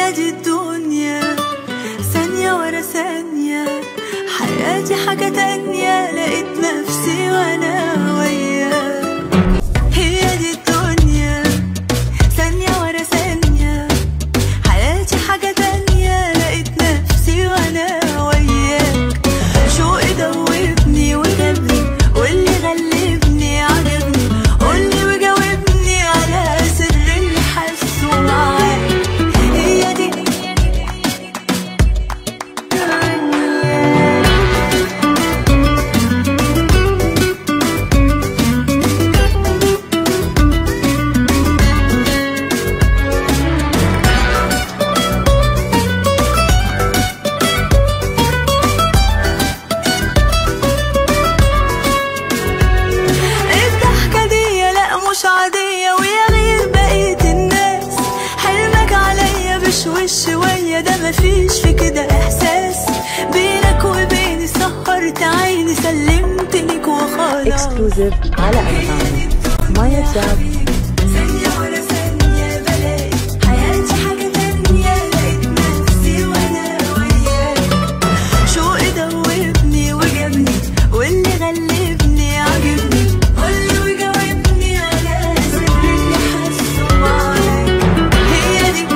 هي دي الدنيا ثانية ورا ثانية حياتي حاجة تانية لقيت نفسي وانا وياك هي دي الدنيا ثانية ورا ثانية حياتي حاجة تانية لقيت نفسي وانا وياك شوقي دوبني وجابني واللي غلبني عجبني قولي وجاوبني على سر اللي حاسه معاك هي دي الضحكة دي لا مش عادية ويا غير بقية الناس حلمك عليا بشوش شوية ده مفيش في كده إحساس بينك وبيني سهرت عيني سلمت ليك وخلاص exclusive على أنغامي مايا جاب ثانية ورا ثانية بلاقي حياتي حاجة تانية لقيت نفسي وأنا وياك شوقي دوبني وجابني واللي غلبني عجبني قولي وجاوبني على سر اللي حاسه معاك هي دي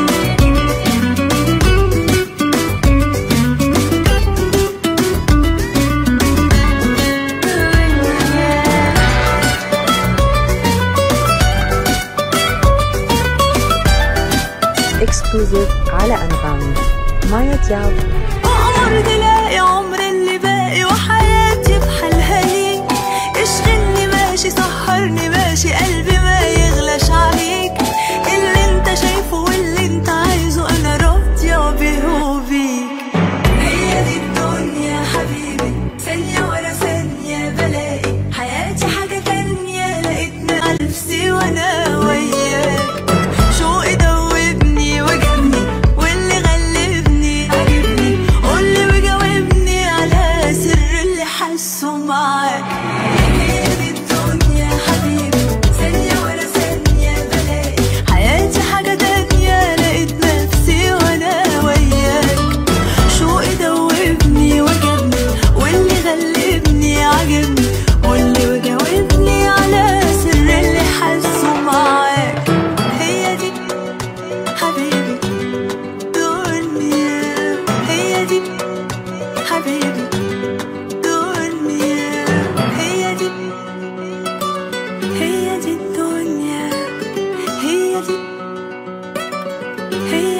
exclusive على أنغامي مايا جاب عمر تلاقي عمر اللي باقي وحياتي بحالها ليك اشغلني ماشي سهرني ماشي قلبي ما يغلاش عليك اللي انت شايفه واللي انت عايزه انا راضية بيه وبيك هي دي الدنيا حبيبي ثانية ورا ثانية بلاقي حياتي حاجة تانية لقيت نفسي وانا وياك شوقي دوبني وجابني واللي غلبني عجبني قولي وجاوبني على سر اللي حاسه معاك هي دي الدنيا حبيبي ثانية ورا ثانية بلاقي حياتي حاجة تانية لقيت نفسي وانا وياك شوقي دوبني وجابني واللي غلبني عجبني واللي وجاوبني على سر اللي حاسه معاك هي دي حبيبي دنيا هي دي حبيبي دنيا هي دي هي دي الدنيا هي دي هي